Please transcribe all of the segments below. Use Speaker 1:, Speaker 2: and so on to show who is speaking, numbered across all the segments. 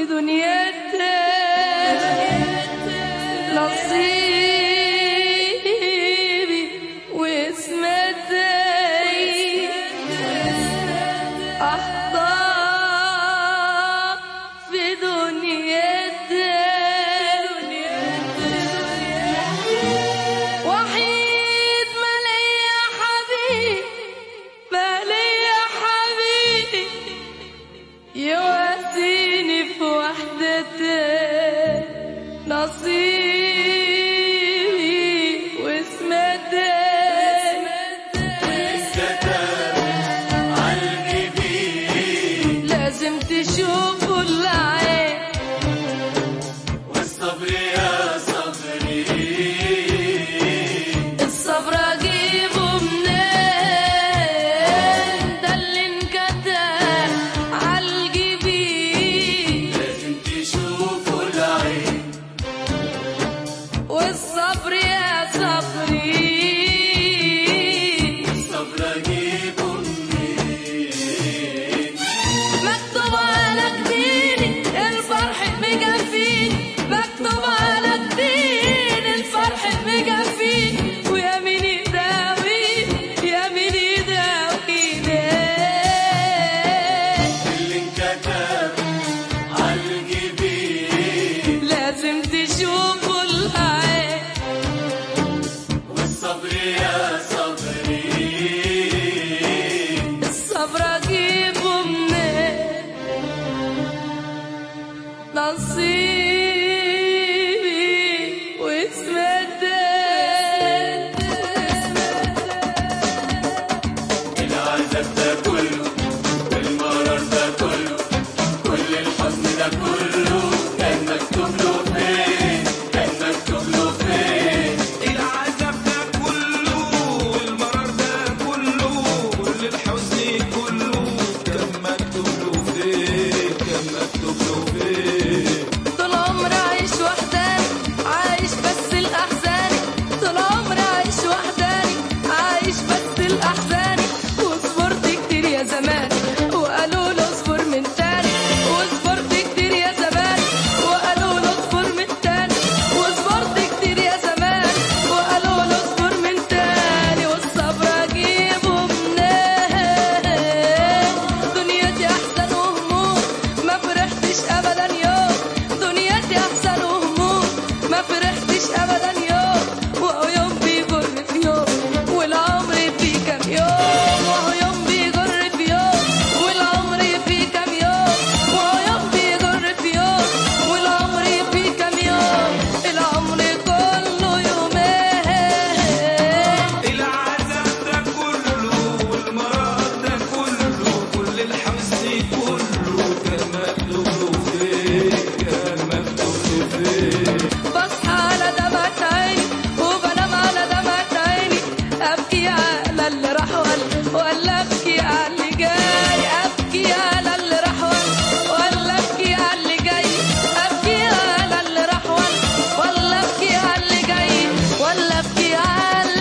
Speaker 1: ودنيتي نصيبي واسمتي أحضر في دنيتي وحيد ما ليا حبيب ما ليا حبيب يواسيني في وحدتي نصيبي واسمتي لازم تشوفوا العين
Speaker 2: والصبر يا صبري
Speaker 1: الصبر اجيبه منين ده اللي انكتب عالجبين
Speaker 2: لازم تشوفوا العين
Speaker 1: والصبر يا صبري
Speaker 2: الصبر اجيبه منين
Speaker 1: مكتوب على جبيني الفرح مجفيني مكتوب على جبيني الفرح مجفيني ويا مين يداوي يا مين يداويني
Speaker 2: اللي انكتب عالجبين
Speaker 1: لازم تشوفوا العين
Speaker 2: والصبر يا صبري
Speaker 1: الصبر اجيبه منين نصيبي واسمتي
Speaker 2: العذاب ده كله والمرار ده كله كل الحزن ده كله كان مكتوب له فين كان مكتوب له فين
Speaker 3: العذاب ده كله والمرار ده كله كل الحزن كله كان مكتوب له فين كان مكتوب له فين
Speaker 1: طول عمري عايش وحداني عايش بس الأحزاني طول عمري عايش وحداني عايش بس الأحزاني وصبرت كتير يا زمان وقالوا له اصبر من تاني وصبرت كتير يا زمان وقالوا له اصبر من تاني وصبرت كتير يا زمان وقالوا له اصبر من تاني والصبر اجيبه منين دنيتي احزان وهموم ما فرحتش ابدا يوم دنيتي احزان وهموم ما فرحتش ابدا يوم وهو يوم بيجر في يوم والعمر فيه كام يوم وهو يوم بيجر في يوم والعمر فيه كام يوم وهو يوم بيجر في يوم والعمر فيه كام يوم العمر كله يومين
Speaker 3: العذاب ده كله والمرار ده كله كل الحزن كله كان مكتوب له فين كان مكتوب له فين
Speaker 1: بصحى على دمعة عيني وبنام على دمعة عيني أبكي على اللي راح ولا ولا أبكي على اللي جاي أبكي على اللي راح ولا ولا أبكي على اللي جاي أبكي على اللي راح ولا ولا أبكي على اللي جاي ولا أبكي على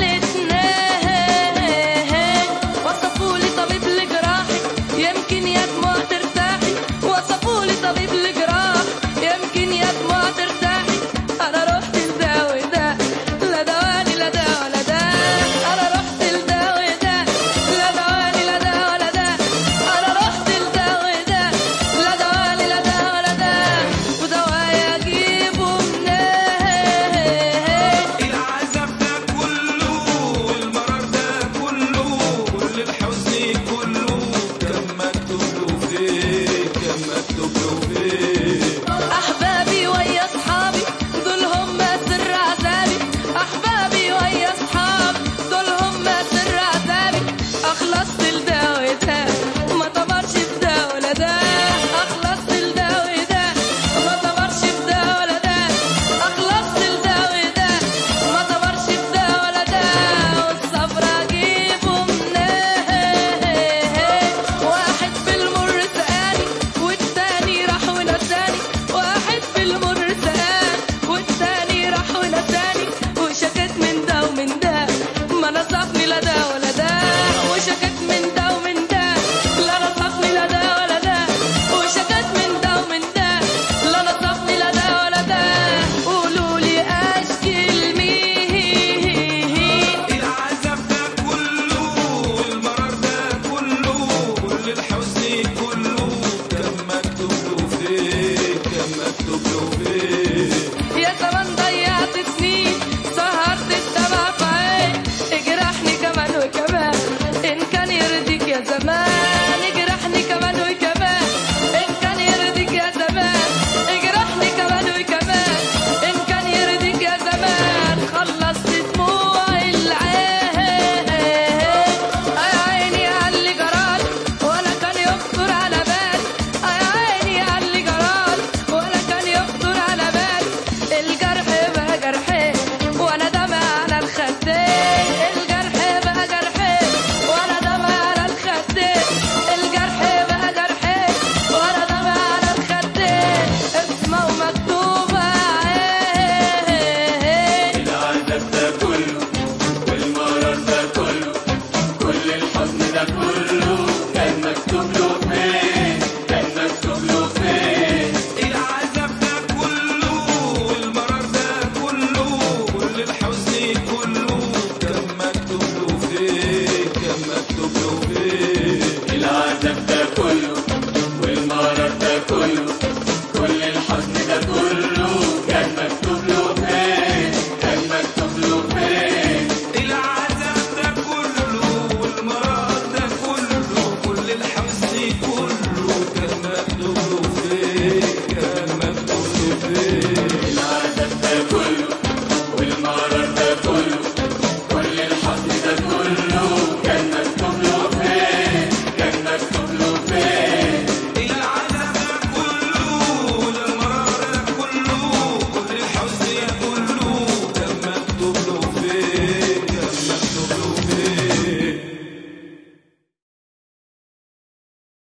Speaker 1: الاتنين وصفوا لي طبيب لجراحي يمكن يا دموع ترتاحي وصفوا لي طبيب لجراح يمكن يا دموع ترتاحي انا رحت لده وده لا دوالي لا ده ولا ده انا رحت لده وده لا دوالي لا ده ولا ده انا رحت لده وده لا دوالي لا ده ولا ده ودوايا اجيبه منين
Speaker 3: العذاب ده كله والمرار ده كله كل الحزن كله كان مكتوب له فين كان مكتوب له فين